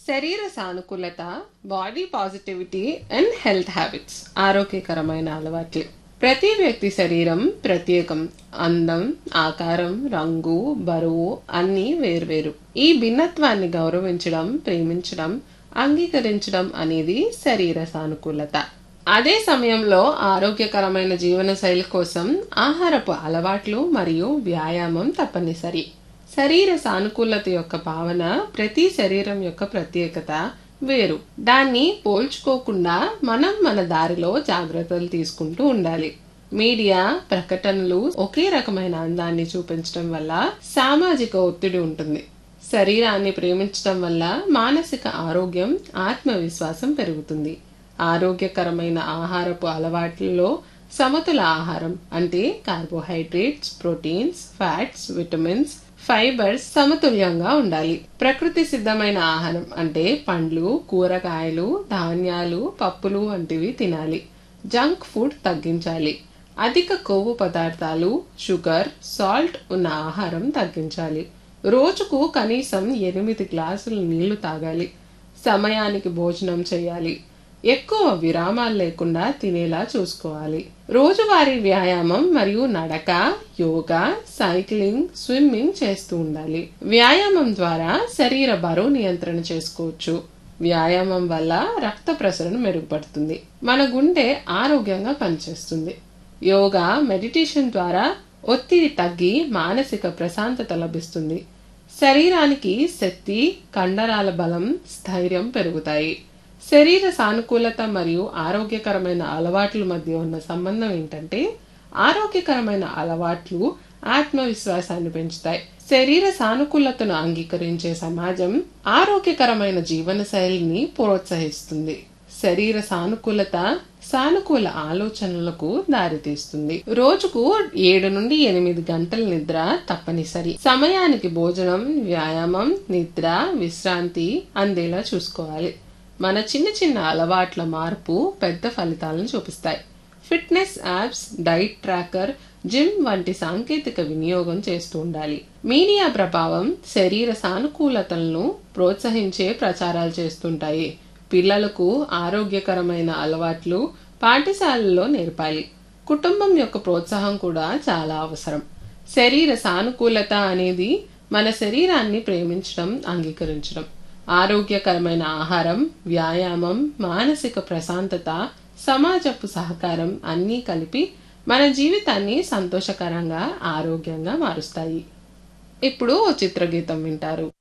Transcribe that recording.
శరీర సానుకూలత body positivity and health habits ఆరోగ్యకరమైన అలవాట్లు ప్రతి వ్యక్తి శరీరం ప్రత్యేకం అందం ఆకారం రంగు బరువు అన్నీ వేర్వేరు ఈ భిన్నత్వాన్ని గౌరవించడం ప్రేమించడం అంగీకరించడం అనేది శరీర సానుకూలత అదే సమయంలో ఆరోగ్యకరమైన జీవనశైలి కోసం ఆహారపు అలవాట్లు మరియు వ్యాయామం తప్పనిసరి శరీర సానుకూలత యొక్క భావన ప్రతి శరీరం యొక్క ప్రత్యేకత వేరు దాన్ని పోల్చుకోకుండా మనం మన దారిలో జాగ్రత్తలు తీసుకుంటూ ఉండాలి మీడియా ప్రకటనలు ఒకే రకమైన అందాన్ని చూపించడం వల్ల సామాజిక ఒత్తిడి ఉంటుంది శరీరాన్ని ప్రేమించడం వల్ల మానసిక ఆరోగ్యం ఆత్మవిశ్వాసం పెరుగుతుంది ఆరోగ్యకరమైన ఆహారపు అలవాట్లలో సమతుల ఆహారం అంటే carbohydrates proteins fats vitamins fibres సమతుల్యంగా ఉండాలి ప్రకృతి సిద్ధమైన ఆహారం అంటే పండ్లు కూరగాయలు ధాన్యాలు పప్పులు వంటివి తినాలి జంక్ ఫుడ్ తగ్గించాలి అధిక కొవ్వు పదార్థాలు షుగర్ సాల్ట్ ఉన్న ఆహారం తగ్గించాలి రోజుకు కనీసం ఎనిమిది గ్లాసులు నీళ్లు తాగాలి సమయానికి భోజనం చేయాలి ఎక్కువ విరామాలు లేకుండా తినేలా చూసుకోవాలి రోజువారీ వ్యాయామం మరియు నడక యోగా సైక్లింగ్ స్విమ్మింగ్ చేస్తూ ఉండాలి వ్యాయామం ద్వారా శరీర బరువు నియంత్రణ చేసుకోవచ్చు వ్యాయామం వల్ల రక్త ప్రసరణ మెరుగుపడుతుంది మన గుండె ఆరోగ్యంగా పనిచేస్తుంది యోగా మెడిటేషన్ ద్వారా ఒత్తిడి తగ్గి మానసిక ప్రశాంతత లభిస్తుంది శరీరానికి శక్తి కండరాల బలం స్థైర్యం పెరుగుతాయి శరీర సానుకూలత మరియు ఆరోగ్యకరమైన అలవాట్ల మధ్య ఉన్న సంబంధం ఏంటంటే ఆరోగ్యకరమైన అలవాట్లు ఆత్మవిశ్వాసాన్ని పెంచుతాయి శరీర సానుకూలతను అంగీకరించే సమాజం ఆరోగ్యకరమైన జీవన శైలిని ప్రోత్సహిస్తుంది శరీర సానుకూలత సానుకూల ఆలోచనలకు దారితీస్తుంది రోజుకు ఏడు నుండి ఎనిమిది గంటల నిద్ర తప్పనిసరి సమయానికి భోజనం వ్యాయామం నిద్ర విశ్రాంతి అందేలా చూసుకోవాలి మన చిన్న చిన్న అలవాట్ల మార్పు పెద్ద ఫలితాలను చూపిస్తాయి fitness apps diet tracker gym వంటి సాంకేతిక వినియోగం చేస్తూ ఉండాలి మీడియా ప్రభావం శరీర సానుకూలతలను ప్రోత్సహించే ప్రచారాలు చేస్తుంటాయి పిల్లలకు ఆరోగ్యకరమైన అలవాట్లు పాఠశాలలో నేర్పాలి కుటుంబం యొక్క ప్రోత్సాహం కూడా చాలా అవసరం శరీర సానుకూలత అనేది మన శరీరాన్ని ప్రేమించడం అంగీకరించడం ఆరోగ్యకరమైన ఆహారం వ్యాయామం మానసిక ప్రశాంతత సమాజపు సహకారం అన్నీ కలిపి మన జీవితాన్ని సంతోషకరంగా ఆరోగ్యంగా మారుస్తాయి ఇప్పుడు ఓ చిత్రగీతం వింటారు